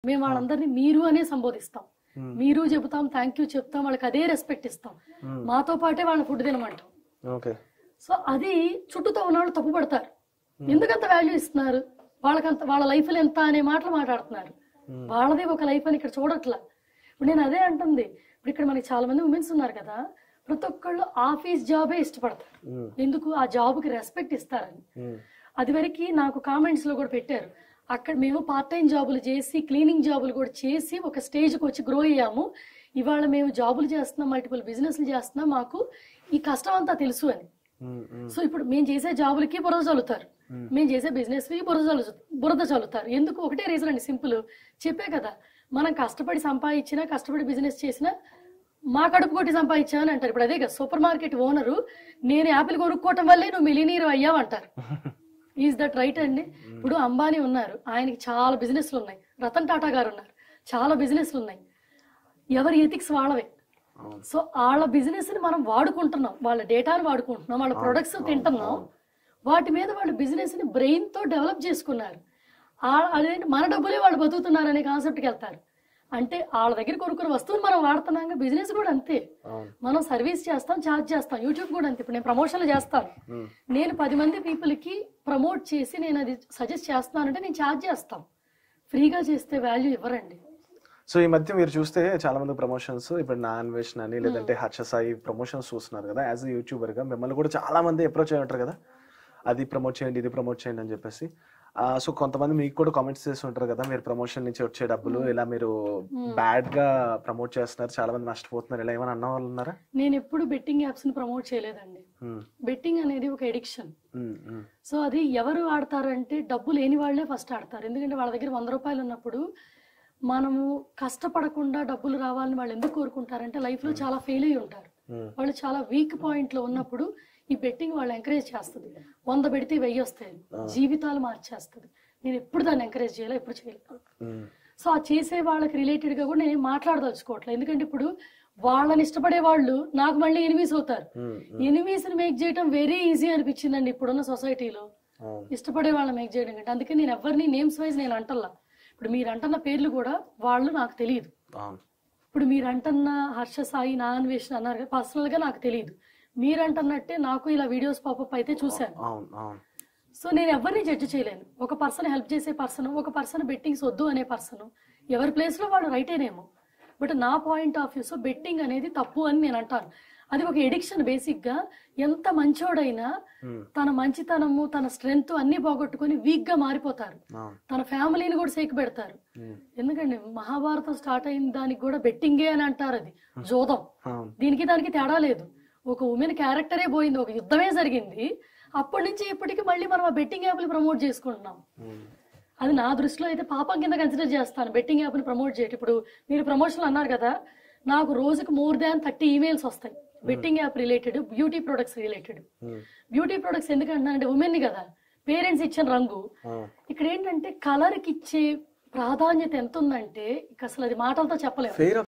మేము వాళ్ళందరినీ మీరు అనే సంబోధిస్తాం Hmm. మీరు చెబుతాం థ్యాంక్ యూ చెప్తాం వాళ్ళకి అదే రెస్పెక్ట్ ఇస్తాం Hmm. మాతో పాటే వాళ్ళని ఫుడ్ తినమంటాం ఓకే సో అది చుట్టూతో ఉన్న వాళ్ళు తప్పు పడతారు ఎందుకంత వాల్యూ ఇస్తున్నారు వాళ్ళకంత వాళ్ళ లైఫ్ ఎంత అనే మాటలు మాట్లాడుతున్నారు Hmm. వాళ్ళది ఒక లైఫ్ అని ఇక్కడ చూడట్లా ఇప్పుడు నేను అదే అంటుంది ఇప్పుడు ఇక్కడ మనకి చాలా మంది ఉమెన్స్ ఉన్నారు కదా ప్రతి ఒక్కళ్ళు ఆఫీస్ జాబే ఇష్టపడతారు Hmm. ఎందుకు ఆ జాబ్కి రెస్పెక్ట్ ఇస్తారని Hmm. అది వరకు నాకు కామెంట్స్ లో కూడా పెట్టారు అక్కడ మేము పార్ట్ టైం జాబులు చేసి క్లీనింగ్ జాబులు కూడా చేసి ఒక స్టేజ్కి వచ్చి గ్రో అయ్యాము ఇవాళ మేము జాబులు చేస్తున్నాం మల్టిపుల్ బిజినెస్లు చేస్తున్నాం మాకు ఈ కష్టం అంతా తెలుసు అని Hmm. Hmm. సో ఇప్పుడు మేము చేసే జాబులకి బురద చల్లుతారు మేము చేసే బిజినెస్ కి బురద చల్లు బురద చల్లుతారు ఎందుకు ఒకటే రీజన్ అండి సింపుల్ చెప్పే కదా మనం కష్టపడి సంపాదించినా కష్టపడి బిజినెస్ చేసినా మా కడుపు కొట్టి సంపాదించామని అంటారు ఇప్పుడు అదే కదా సూపర్ మార్కెట్ ఓనరు నేను యాపిల్ కొనుక్కోవటం వల్లే నువ్వు మిలినీర్ అయ్యావు అంటారు ఈజ్ దట్ రైట్ అండి ఇప్పుడు అంబానీ ఉన్నారు ఆయనకి చాలా బిజినెస్లు ఉన్నాయి రతన్ టాటా గారు ఉన్నారు చాలా బిజినెస్లు ఉన్నాయి ఎవరి ఎథిక్స్ వాళ్ళవే అవును. సో వాళ్ళ బిజినెస్ ని మనం వాడుకుంటున్నాం వాళ్ళ డేటాను వాడుకుంటున్నాం వాళ్ళ ప్రొడక్ట్స్ తింటున్నాం వాటి మీద వాళ్ళ బిజినెస్ ని బ్రెయిన్ తో డెవలప్ చేసుకున్నారు ఆ- అదేంటి మన డబ్బులే వాళ్ళు బతుకుతున్నారు అనే కాన్సెప్ట్కి వెళ్తారు అంటే వాళ్ళ దగ్గర కొనుక్కున్న వస్తువుని మనం వాడుతున్నాం బిజినెస్ కూడా అంతే అవును మనం సర్వీస్ చేస్తాం ఛార్జ్ చేస్తాం యూట్యూబ్ కూడా అంతే ఇప్పుడు నేను ప్రమోషన్లు చేస్తాను Hmm. నేను పది మంది పీపుల్ కి ప్రమోట్ చేసి నేను అది సజెస్ట్ చేస్తున్నానంటే నేను ఛార్జ్ చేస్తాం ఫ్రీగా చేస్తే వాల్యూ ఇవ్వరండి సో ఈ మధ్య మీరు చూస్తే చాలా మంది ప్రమోషన్స్ ఇప్పుడు నా అన్వేషణ అని లేదంటే హర్ష సాయి ప్రమోషన్స్ చూస్తున్నారు కదా యాజ్ యూట్యూబర్ గా మిమ్మల్ని కూడా చాలా మంది అప్రోచ్ అయి ఉంటారు కదా అది ప్రమోట్ చేయండి ఇది ప్రమోట్ చేయండి అని చెప్పేసి సో కొంతమంది మీకు కూడా కామెంట్స్ చేసి ఉంటారు కదా మీరు ప్రమోషన్ నుంచి వచ్చే డబ్బులు ఇలా మీరు బ్యాడ్ గా ప్రమోట్ చేస్తున్నారు చాలా మంది నష్టపోతున్నారు ఇలా ఏమైనా అన్న వాళ్ళు ఉన్నారా నేను ఎప్పుడు బెట్టింగ్ యాప్స్ ని ప్రమోట్ చేయలేదండి ఉమ్, బెట్టింగ్ అనేది ఒక ఎడిక్షన్ ఉమ్, ఉమ్, సో అది ఎవరు ఆడతారంటే డబ్బు లేని వాళ్ళే ఫస్ట్ ఆడతారు ఎందుకంటే వాళ్ళ దగ్గర వంద రూపాయలు ఉన్నప్పుడు మనము కష్టపడకుండా డబ్బులు రావాలని వాళ్ళు ఎందుకు కోరుకుంటారంటే లైఫ్ లో చాలా ఫెయిల్ అయ్యి ఉంటారు ఉమ్, వాళ్ళు చాలా వీక్ పాయింట్ లో ఉన్నప్పుడు ఈ బెట్టింగ్ వాళ్ళు ఎంకరేజ్ చేస్తుంది వంద పెడితే వెయ్యి వస్తాయి జీవితాలు మార్చేస్తుంది నేను ఎప్పుడు దాన్ని ఎంకరేజ్ చేయాలి ఎప్పుడు చేయలేదు ఉమ్, సో ఆ చేసే వాళ్ళకి రిలేటెడ్ గా కూడా నేను మాట్లాడదలుచుకోవట్లేదు ఎందుకంటే ఇప్పుడు వాళ్ళని ఇష్టపడే వాళ్ళు నాకు మళ్ళీ ఎనిమీస్ అవుతారు ఉమ్, ఎనిమీస్ ని మేక్ చేయడం వెరీ ఈజీ అనిపించిందండి ఇప్పుడున్న సొసైటీలో అవును ఇష్టపడే వాళ్ళని మేక్ చేయడం కంటే అందుకే నేను ఎవరిని నేమ్స్ వైజ్ నేను అంటల్లా ఇప్పుడు మీరు అంటున్న పేర్లు కూడా వాళ్ళు నాకు తెలియదు అవును ఇప్పుడు మీరు అంటున్న హర్ష సాయి నా అన్వేషణ అన్నారు కదా పర్సనల్ గా నాకు తెలియదు మీరు అంటున్నట్టే నాకు ఇలా వీడియోస్ పాపప్ అయితే చూశాను అవును అవును సో నేను ఎవరిని జడ్జి చేయలేను ఒక పర్సన్ హెల్ప్ చేసే పర్సన్ ఒక పర్సన్ బెట్టింగ్స్ వద్దు అనే పర్సన్ ఎవరి ప్లేస్ లో వాడు రైటేనేమో బట్ నా point of view so betting అనేది తప్పు అని నేను అంటాను అది ఒక ఎడిక్షన్ బేసిక్ గా ఎంత మంచోడైనా ఉమ్, తన మంచితనము తన స్ట్రెంగ్త్ అన్ని పోగొట్టుకుని వీక్ గా మారిపోతారు అవును తన ఫ్యామిలీని కూడా సేక్ పెడతారు ఉమ్, ఎందుకంటే మహాభారతం స్టార్ట్ అయిన దానికి కూడా బెట్టింగే అని అంటారు అది జోదం అవును దీనికి దానికి తేడా లేదు ఒక ఉమెన్ క్యారెక్టరే పోయింది ఒక యుద్ధమే జరిగింది అప్పటి నుంచి ఇప్పటికి మళ్ళీ మనం ఆ బెట్టింగ్ యాప్ని ప్రమోట్ చేసుకుంటున్నాం ఉమ్, అది నా దృష్టిలో అయితే పాపం కింద కన్సిడర్ చేస్తాను బెట్టింగ్ యాప్ని ప్రమోట్ చేయటం ఇప్పుడు మీరు ప్రమోషన్ అన్నారు కదా నాకు రోజుకు మోర్ దాన్ థర్టీ ఈమెయిల్స్ వస్తాయి betting app related beauty products related um, beauty products ఎందుకంటున్నానంటే ఉమెన్ కదా పేరెంట్స్ ఇచ్చిన రంగు అవును ఇక్కడ ఏంటంటే కలర్ కి ఇచ్చే ప్రాధాన్యత ఎంత ఉందంటే ఇక అసలు అది మాటలతో చెప్పలేము ఫెయిర్